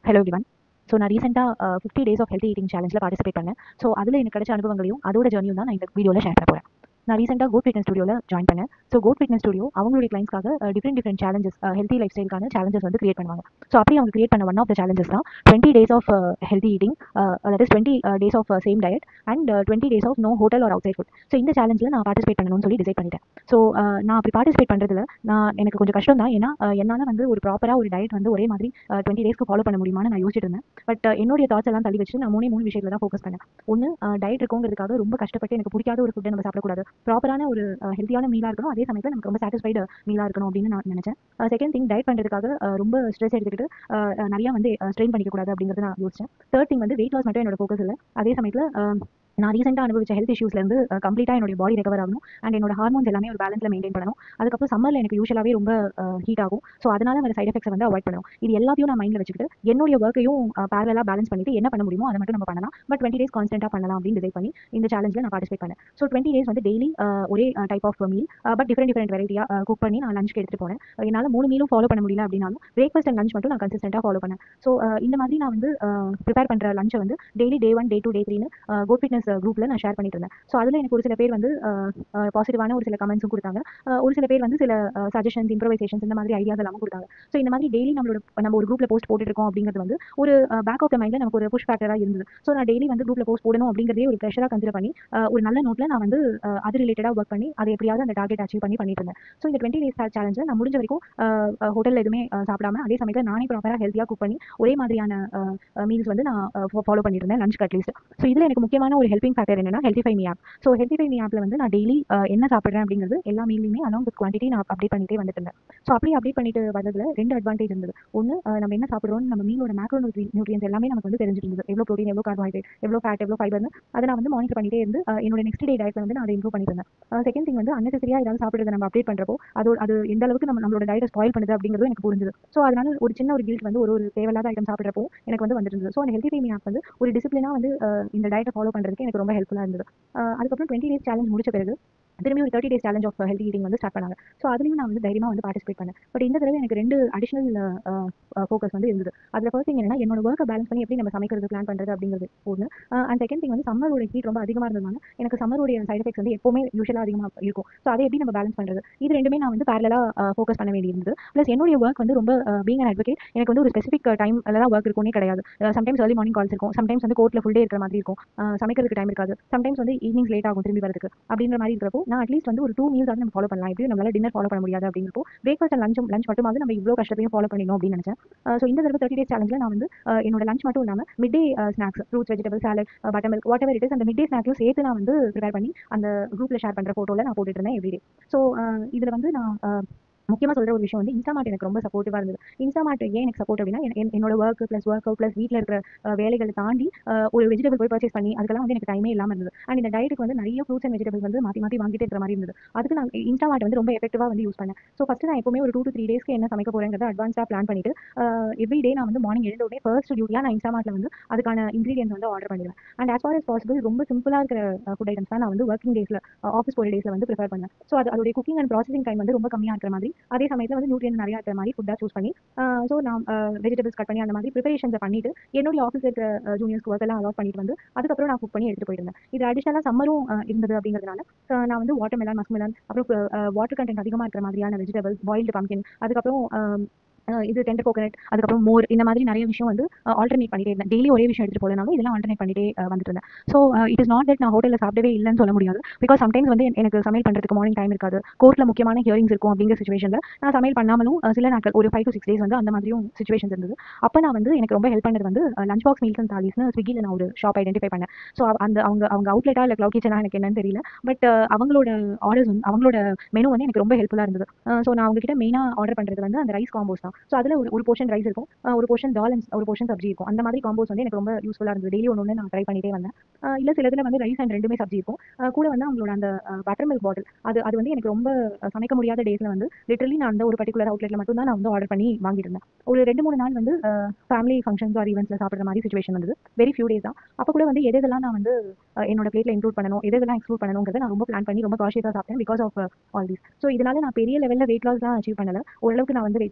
hello everyone so நான் ரீசெண்டாக fifty days of healthy eating சேலஞ்சில் பார்ட்டிசிபேட் பண்ணேன் ஸோ அதில் எனக்கு கிடைச்ச அனுபவங்களையும் அதோட ஜர்னியும் தான் நான் இந்த வீடியோவில் ஷேர் பண்ண போகிறேன் நான் ரீசெண்டாக கோட் ஃபிட்னஸ் ஸ்டுடியோவில் ஜாயின் பண்ணேன் ஸோ கோட் ஃபிட்னஸ் ஸ்டுடியோ அவங்களுடைய கிளைண்ட்ஸ்க்காக different different challenges healthy life ஸ்டைலுக்கான சேலஞ்சஸ் வந்து கிரியேட் பண்ணுவாங்க ஸோ அப்படி அவங்க கிரியேட் பண்ண ஒன் ஆஃப் த சேலஞ்சஸ் தான் twenty days of healthy eating that is twenty days of same diet and twenty days of no hotel or outside food so இந்த சேலஞ்சில் நான் participate பண்ணணும்னு சொல்லி டிசைட் பண்ணிட்டேன் ஸோ நான் அப்படி பார்ட்டிசிபேட் பண்ணுறதுல நான் எனக்கு கொஞ்சம் கஷ்டம் தான் ஏன்னா அஹ், என்னால் வந்து ஒரு ப்ராப்பராக ஒரு டயட் வந்து ஒரே மாதிரி டுவெண்ட்டி டேஸ்க்கு ஃபாலோ பண்ண முடியுமான்னு நான் யோசிச்சிட்டு இருந்தேன் பட் என்னுடைய தாட்ஸ் எல்லாம் தள்ளி வச்சு நான் மூணே மூணு விஷயத்தில் தான் ஃபோக்கஸ் பண்ணேன் ஒன்று டயட் இருக்குங்கிறதுக்காக ரொம்ப கஷ்டப்பட்டு எனக்கு பிடிக்காத ஒரு ஃபுட்டை நம்ம சாப்பிடக்கூடாது ப்ராப்பரான ஒரு ஹெல்த்தியான மீலாக இருக்கணும் அதே சமயத்தில் நமக்கு ரொம்ப சாட்டிஸ்ஃபைடு மீலாக இருக்கணும் அப்படின்னு நான் நினச்சேன் செகண்ட் திங் டயட் பண்ணுறதுக்காக அஹ், ரொம்ப ஸ்ட்ரெஸ் எடுத்துக்கிட்டு அஹ், அஹ், நிறையா வந்து ஸ்ட்ரெயின் பண்ணிக்கக்கூடாது அப்படிங்கிறது நான் யோசிச்சேன் தேர்ட் திங் வந்து வெயிட் லாஸ் மட்டும் என்னோட ஃபோக்கஸ் இல்லை அதே சமயத்தில் நான் ரீசெண்டாக அனுபவிச்ச ஹெல்த் இஷ்யூஸ்லேருந்து கம்ப்ளீட்டாக என்னோட பாடி ரெக்கவர் ஆகணும் அண்ட் என்னோட ஹார்மோன்ஸ் எல்லாமே ஒரு பேலன்ஸில் மெயின்டைன் பண்ணணும் அதுக்கப்புறம் சம்மரில் எனக்கு யூஷுவலாகவே ரொம்ப ஹீட் ஆகும் ஸோ அதனால வர சைட் எஃபெக்ட்ஸை வந்து அவாய்ட் பண்ணணும் இது எல்லாத்தையும் நான் மைண்டில் வச்சுக்கிட்டு என்னுடைய ஒர்க்கையும் பேரலாக பேலன்ஸ் பண்ணிட்டு என்ன பண்ண முடியுமோ அதை மட்டும் நம்ம பண்ணலாம் பட் டுவெண்ட்டி டேஸ் கான்ஸ்டன்ட்டாக பண்ணலாம் அப்படின்னு டிசைட் பண்ணி இந்த சேலஞ்சில் நான் பார்ட்டிசிபேட் பண்ணேன் ஸோ டுவெண்ட்டி டேஸ் வந்து டெய்லி ஒரே type of meal but different different வெரைட்டியாக குக் பண்ணி நான் லஞ்சுக்கு எடுத்துகிட்டு போனேன் என்னால் மூணு மீலும் ஃபாலோ பண்ண முடியல அப்படின்னாலும் பிரேக்ஃபாஸ்ட் அண்ட் லஞ்ச் மட்டும் நான் கன்சிஸ்டண்ட்டாக ஃபாலோ பண்ணேன் ஸோ இந்த மாதிரி நான் வந்து ப்ரிப்பேர் பண்ணுற லஞ்சை வந்து daily day one day two day த்ரீன்னு கோட் ஃபிட்னஸ் குரூப்பில் நான் ஷேர் பண்ணிட்டு இருந்தேன் ஸோ அதில் எனக்கு ஒரு சில பேர் வந்து பாசிட்டிவான ஒரு சில கமெண்ட்ஸும் கொடுத்தாங்க அஹ் ஒரு சில பேர் வந்து சில சஜஷன்ஸ் இம்ப்ரவைசேஷன்ஸ் இந்த மாதிரி ஐடியாஸ் எல்லாமே கொடுத்தாங்க ஸோ இந்த மாதிரி டெய்லி நம்மளோட நம்ம ஒரு குரூப்பில் போஸ்ட் போட்டுட்டு இருக்கோம் அப்படிங்கிறது வந்து ஒரு பேக் ஆஃப் த மைண்டில் நமக்கு ஒரு புஷ் ஃபேக்டராக இருந்தது ஸோ நான் டெய்லி வந்து குரூப்பில் போஸ்ட் போடணும் அப்படிங்கிறதே ஒரு ப்ரெஷராக கன்சிடர் பண்ணி அஹ் ஒரு நல்ல நோட்டில் நான் வந்து அஹ் அது ரிலேட்டடாக ஒர்க் பண்ணி அதை எப்படியாவது அந்த டார்கெட் அச்சீவ் பண்ணி பண்ணிட்டு இருந்தேன் ஸோ இந்த டுவெண்ட்டி டேஸ் சேலஞ்சில் நான் முடிஞ்ச வரைக்கும் ஹோட்டலில் எதுவுமே அஹ் சாப்பிடாம அதே சமயத்தில் நானே ப்ராப்பராக ஹெல்த்தியாக குக் பண்ணி ஒரே மாதிரியான மீல்ஸ் வந்து நான் ஃபாலோ பண்ணிட்டு இருந்தேன் லஞ்ச் அட்லீஸ்ட் ஸோ இதில் எனக்கு முக்கியமான ஒரு ஹெல்பிங் ஃபேக்டர் என்னன்னா HealthifyMe app so HealthifyMe ஆப்பில் வந்து நான் டெய்லி என்ன சாப்பிட்றேன் அப்படிங்கிறது எல்லா மீல்லையுமே அலாங் வித் குவான்டிட்டி நான் அப்டேட் பண்ணிட்டே வந்துட்டு இருந்தேன் ஸோ அப்படி அப்டேட் பண்ணிட்டு வந்ததுல ரெண்டு அட்வான்டேஜ் இருந்தது ஒன்று நம்ம என்ன சாப்பிட்றோம் நம்ம மீலோட மேக்ரோ நியூட்ரியன்ஸ் எல்லாமே நமக்கு வந்து தெரிஞ்சிட்டு இருந்தது எவ்வளோ ப்ரோட்டீன் எவ்வளோ கார்போஹைட்ரேட் எவ்வளோ ஃபேட் எவ்வளோ ஃபைபர்னு அதை நான் வந்து மானிட்டர் பண்ணிட்டே இருந்து அஹ் என்னோட நெக்ஸ்ட் டே டயட்ல வந்து நான் அதை இம்ப்ரூவ் பண்ணிட்டு இருந்தேன் செகண்ட் திங் வந்து அன்னெசரியாக ஏதாவது சாப்பிட்றத நம்ம அப்டேட் பண்ணுறப்போ அது அது எந்த அளவுக்கு நம்ம நம்மளோட டயட்டை ஸ்பாயில் பண்ணுது அப்படிங்கிறது எனக்கு புரிஞ்சுது ஸோ அதனால ஒரு சின்ன ஒரு கில்ட் வந்து ஒரு ஒரு தேவையில்லாத ஐட்டம் சாப்பிட்றப்போ எனக்கு வந்து வந்துட்டு இருந்தது ஸோ அந்த ஹெல்த்தி ஃபேமி ஆப் வந்து ஒரு டிசிப்ளினாக வந்து அஹ் இந்த டயட்டை ஃபாலோ பண்ணுறதுக்கு எனக்கு ரொம்ப ஹெல்ப்ஃபுல்லாக இருந்தது அஹ் அதுக்கப்புறம் டுவெண்ட்டி டேஸ் சேலஞ்ச் முடிச்ச பிறகு திரும்பி ஒரு thirty days challenge of health eating வந்து ஸ்டார்ட் பண்ணாங்க ஸோ அதுலையும் நான் வந்து தைரியமாக வந்து பார்ட்டிசிபேட் பண்ணேன் பட் இந்த தடவை எனக்கு ரெண்டு அடிஷனல் ஃபோக்கஸ் வந்து இருந்தது அதில் ஃபர்ஸ்ட் திங் என்னன்னா என்னோட ஒர்க்கை பேலன்ஸ் பண்ணி எப்படி நம்ம சமைக்கிறது பிளான் பண்ணுறது அப்படிங்கிறது ஒன்று அண்ட் செகண்ட் திங் வந்து சம்மரோட ஹீட் ரொம்ப அதிகமாக இருந்ததுனால எனக்கு சம்மரோடைய சைட் எஃபெக்ட்ஸ் வந்து எப்பவுமே யூஷுவலாக அதிகமாக இருக்கும் ஸோ அதை எப்படி நம்ம பேலன்ஸ் பண்ணுறது இது ரெண்டுமே நான் வந்து பேரலாக ஃபோக்கஸ் பண்ண வேண்டியிருந்தது ப்ளஸ் என்னுடைய ஒர்க் வந்து ரொம்ப பீங் அன் அட்வொகேட் எனக்கு வந்து ஒரு ஸ்பெசிஃபிக் டைம் தான் ஒர்க் இருக்கும்னே கிடையாது சம்டைம்ஸ் ஏர்லி மார்னிங் கால்ஸ் இருக்கும் சம்டைம்ஸ் வந்து கோர்ட்டில் ஃபுல் டே இருக்கிற மாதிரி இருக்கும் அஹ் சமைக்கிறதுக்கு டைம் இருக்காது சம்டைம்ஸ் வந்து ஈவினிங்ஸ் லேட் ஆகும் திரும்பி வரதுக்கு அப்படின்ற மாதிரி இருக்கிறப்போ நான் அட்லீஸ்ட் வந்து ஒரு டூ மீல்ஸ் வந்து நம்ம ஃபாலோ பண்ணலாம் எப்படியும் நம்மளால டின்னர் ஃபாலோ பண்ண முடியாது அப்படிங்கிறப்போ பிரேக்ஃபாஸ்ட் அண்ட் லஞ்சும் லஞ்ச் மட்டுமாவது நம்ம இவ்வளோ கஷ்டத்தையும் ஃபாலோ பண்ணிடணும் அப்படின்னு நினச்சேன் ஸோ இந்த தடவை தேர்ட்டி டேஸ் சேலஞ்சில் நான் வந்து அஹ் என்னோட லஞ்ச் மட்டும் இல்லாமல் mid day snacks fruits vegetable salad buttermilk whatever it is அந்த மிட் டே ஸ்நாக்கையும் சேர்த்து நான் வந்து ப்ரிப்பேர் பண்ணி அந்த குரூப்பில் ஷேர் பண்ணுற ஃபோட்டோவில் நான் போட்டுட்டு இருந்தேன் எவ்ரிடே ஸோ இதில் வந்து நான் அஹ், முக்கியமாக சொல்கிற ஒரு விஷயம் வந்து இன்ஸ்டாமார்ட் எனக்கு ரொம்ப சப்போர்ட்டிவாக இருந்தது இன்ஸ்டாமார்ட் ஏன் எனக்கு சப்போர்ட் அப்படின்னா என்- என்- என்னோட work plus workout plus வீட்டில் இருக்கிற அஹ், வேலைகளை தாண்டி அஹ், ஒரு வெஜிடபிள் போய் பர்ச்சேஸ் பண்ணி அதுக்கெல்லாம் வந்து எனக்கு டைமே இல்லாமல் இருந்தது அண்ட் இந்த டயட்டுக்கு வந்து நிறைய ஃப்ரூட்ஸ் அண்ட் வெஜிடபிள்ஸ் வந்து மாற்றி மாற்றி வாங்கிட்டே இருக்கிற மாதிரி இருந்தது அதுக்கு நான் இன்ஸ்டாமார்ட் வந்து ரொம்ப எஃபெக்டிவாக வந்து யூஸ் பண்ணேன் ஸோ ஃபஸ்ட்டு நான் எப்பவுமே ஒரு டூ டு த்ரீ டேஸ்க்கு என்ன சமைக்க போகிறேங்கிறத அட்வான்ஸாக பிளான் பண்ணிட்டு எவ்ரி டே நான் வந்து மார்னிங் எழுந்த உடனே ஃபர்ஸ்ட் டியூட்டியாக நான் இன்ஸ்டாமார்ட்டில் வந்து அதுக்கான இன்க்ரீடியன்ஸ் வந்து ஆர்டர் பண்ணிடுவேன் and as far as possible ரொம்ப சிம்பிளாக இருக்கிற ஃபுட் ஐட்டம்ஸ் தான் நான் வந்து ஒர்க்கிங் டேஸில் ஆஃபீஸ் போகிற டேஸில் வந்து ப்ரிஃபர் பண்ணுவேன் ஸோ அது அதோடைய குக்கிங் அண்ட் ப்ராசஸிங் டைம் வந்து ரொம்ப கம்மியாக இருக்கிற மாதிரி அதே சமயத்தில் வந்து நியூட்ரியன் நிறையா இருக்கிற மாதிரி ஃபுட்டாக சூஸ் பண்ணி ஸோ நான் வெஜிடபிள்ஸ் கட் பண்ணி அந்த மாதிரி ப்ரிப்பரேஷன்ஸை பண்ணிட்டு என்னுடைய ஆஃபீஸ் இருக்கிற ஜூனியர்ஸ்க்கு ஒர்க் எல்லாம் அலாட் பண்ணிட்டு வந்து அதுக்கப்புறம் நான் குக் பண்ணி எடுத்துட்டு போயிருந்தேன் இது அடிஷனலாக சம்மரும் இருந்தது அப்படிங்கிறதுனால அஹ் நான் வந்து வாட்டர் மெலான் மஸ்க் மெலான் அப்புறம் வாட்டர் கண்டென்ட் அதிகமாக இருக்கிற மாதிரியான வெஜிடபிள்ஸ் பாயில்டு பம்கின் அதுக்கப்புறம் அஹ், அஹ் இது டெண்டர் கோகனட் அதுக்கப்புறம் மோர் இந்த மாதிரி நிறைய விஷயம் வந்து ஆல்டர்னேட் பண்ணிட்டே இருந்தேன் டெய்லி ஒரே விஷயம் எடுத்துட்டு போலனாலும் இதெல்லாம் ஆல்டர்னேட் பண்ணிட்டே அஹ், வந்துட்டு இருந்தேன் so it is not that நான் ஹோட்டலில் சாப்பிடவே இல்லைன்னு சொல்ல முடியாது பிகாஸ் சம்டைம்ஸ் வந்து என்- எனக்கு சமையல் பண்ணுறதுக்கு மார்னிங் டைம் இருக்காது கோர்ட்டில் முக்கியமான ஹியரிங்ஸ் இருக்கும் அப்படிங்கிற சுச்சுவேஷனில் நான் சமையல் பண்ணாமலும் அஹ், சில நாட்கள் ஒரு ஃபைவ் டு சிக்ஸ் டேஸ் வந்து அந்த மாதிரியும் சுச்சுவேஷன்ஸ் இருந்தது அப்போ நான் வந்து எனக்கு ரொம்ப ஹெல்ப் பண்ணது வந்து லஞ்ச் பாக்ஸ் மீல்ஸ் அண்ட் தாலிஸ்னு ஸ்விக்கியில் நான் ஒரு ஷாப் ஐடென்டிஃபை பண்ணேன் ஸோ அந்த அவங்க அவங்க அவுட்லெட்டாக இல்லை க்ளவுட் கிச்சனாக எனக்கு என்னன்னு தெரியல பட் அவங்களோட ஆர்டர்ஸ் வந்து அவங்களோட மெனு வந்து எனக்கு ரொம்ப ஹெல்ப்ஃபுல்லாக இருந்தது ஸோ நான் அவங்ககிட்ட மெயினாக ஆர்டர் பண்ணுறது வந்து அந்த ரைஸ் காம்போஸ் தான் ஸோ அதில் ஒரு ஒரு போர்ஷன் ரைஸ் இருக்கும் அஹ் ஒரு போர்ஷன் தால் and ஒரு போர்ஷன் சப்ஜி இருக்கும் அந்த மாதிரி காம்போஸ் வந்து எனக்கு ரொம்ப யூஸ்ஃபுல்லாக இருந்தது டெய்லி ஒன்று ஒன்று நான் ட்ரை பண்ணிட்டே வந்தேன் அஹ் இல்ல சில இதில் வந்து ரைஸ் அண்ட் ரெண்டுமே சப்ஜி இருக்கும் அஹ் கூட வந்து அவங்களோட அந்த பட்டர் மில்க் பாட்டில் அது அது வந்து எனக்கு ரொம்ப அஹ், சமைக்க முடியாத டேஸில் வந்து லிட்டரலி நான் அந்த ஒரு பர்டிகுலர் அவுட்லெட்டில் மட்டும் தான் நான் வந்து ஆர்டர் பண்ணி வாங்கிட்டு இருந்தேன் ஒரு ரெண்டு மூணு நாள் வந்து ஃபேமிலி ஃபங்க்ஷன்ஸ் ஆர் ஈவெண்ட்ஸில் சாப்பிட்ற மாதிரி சுச்சுவேஷன் வந்தது வெரி ஃபியூ டேஸ் தான் அப்போ கூட வந்து எது எதெல்லாம் நான் வந்து அஹ், என்னோட பிளேட்டில் இன்க்ளூட் பண்ணணும் எது எதெல்லாம் எக்ஸ்க்ளூட் பண்ணணுங்கிறத நான் ரொம்ப பிளான் பண்ணி ரொம்ப காஷியஸாக சாப்பிட்டேன் because of all these so இதனால நான் பெரிய லெவலில் வெயிட் லாஸ்லாம் அச்சீவ் பண்ணல ஓரளவுக்கு நான் வந்து வெயிட் லாஸ் பண்ணேன்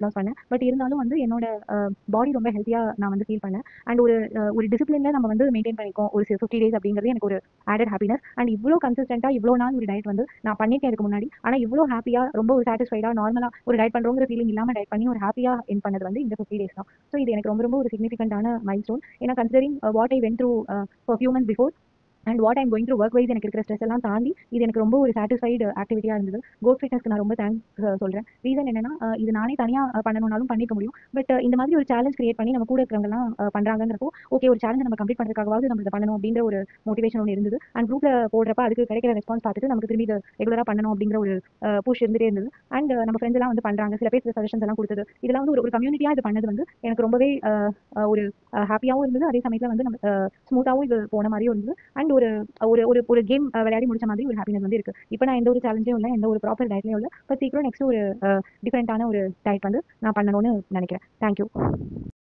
பட் இருந்தாலும் வந்து என்னோட பாடி ரொம்ப ஹெல்த்தியாக நான் வந்து ஃபீல் பண்ணேன் அண்ட் ஒரு அஹ், ஒரு டிசிப்ளினில் நம்ம வந்து மெயின்டைன் பண்ணிக்கோம் ஒரு ஃபிஃப்டி டேஸ் அப்படிங்கிறது எனக்கு ஒரு ஆடட் ஹாப்பினஸ் அண்ட் இவ்வளோ கன்சிஸ்டண்ட்டாக இவ்வளோ நாள் ஒரு டயட் வந்து நான் பண்ணியிருக்கேன் இதுக்கு முன்னாடி ஆனால் இவ்வளோ ஹாப்பியாக ரொம்ப ஒரு சாட்டிஸ்ஃபைடாக நார்மலாக ஒரு டயட் பண்ணுறோங்கிற ஃபீலிங் இல்லாமல் டயட் பண்ணி ஒரு ஹாப்பியாக என் பண்ணது வந்து இந்த ஃபிஃப்டி டேஸ் தான் ஸோ இது எனக்கு ரொம்ப ரொம்ப ஒரு சிக்னிஃபிகண்டான மைல் ஸ்டோன் ஏன்னா considering what I went through four few months before and what I'm going through work wise எனக்கு இருக்கிற ஸ்ட்ரெஸ் எல்லாம் தாண்டி இது எனக்கு ரொம்ப ஒரு சாட்டிஸ்ஃபைடு ஆக்டிவிட்டியாக இருந்தது கோட் ஃபிட்னஸ்க்கு நான் ரொம்ப தேங்க்ஸ் சொல்கிறேன் ரீசன் என்னன்னா அஹ், இது நானே தனியாக பண்ணணும்னாலும் பண்ணிக்க முடியும் பட் இந்த மாதிரி ஒரு சேலஞ்ச் கிரியேட் பண்ணி நம்ம கூட இருக்கிறவங்கலாம் அஹ், பண்றாங்கங்கிறப்போ ஓகே ஒரு சேலஞ்ச் நம்ம கம்ப்ளீட் பண்ணுறதுக்காகவாவது நம்ம இதை பண்ணணும் அப்படின்ற ஒரு மோட்டிவேஷன் ஒன்று இருந்தது அண்ட் குரூப்ல போடுறப்ப அதுக்கு கிடைக்கிற ரெஸ்பான்ஸ் பார்த்துட்டு நமக்கு திரும்பி இதை ரெகுலராக பண்ணணும் அப்படிங்கிற ஒரு புஷ் இருந்துட்டே இருந்தது அண்ட் நம்ம ஃப்ரெண்ட்ஸ் எல்லாம் வந்து பண்றாங்க சில பேர் சஜஷன்ஸ் எல்லாம் கொடுத்தது இதெல்லாம் வந்து ஒரு ஒரு கம்யூனிட்டியாக இது பண்ணது வந்து எனக்கு ரொம்பவே அஹ், அஹ், ஒரு ஹாப்பியாகவும் இருந்தது அதே சமயத்தில் வந்து நம்ம ஸ்மூத்தாகவும் இது போன மாதிரியும் இருந்தது அண்ட் ஒரு ஒரு ஒரு ஒரு கேம் விளையாடி முடிச்ச மாதிரி ஒரு ஹாப்பினஸ் வந்து இருக்கு இப்போ நான் எந்த ஒரு சேலஞ்சும் இல்லை எந்த ஒரு ப்ராப்பர் டயட்லையும் இல்லை இப்போ சீக்கிரம் நெக்ஸ்ட் ஒரு டிஃப்ரெண்ட்டான ஒரு டயட் வந்து நான் பண்ணணும்னு நினைக்கிறேன் தேங்க்யூ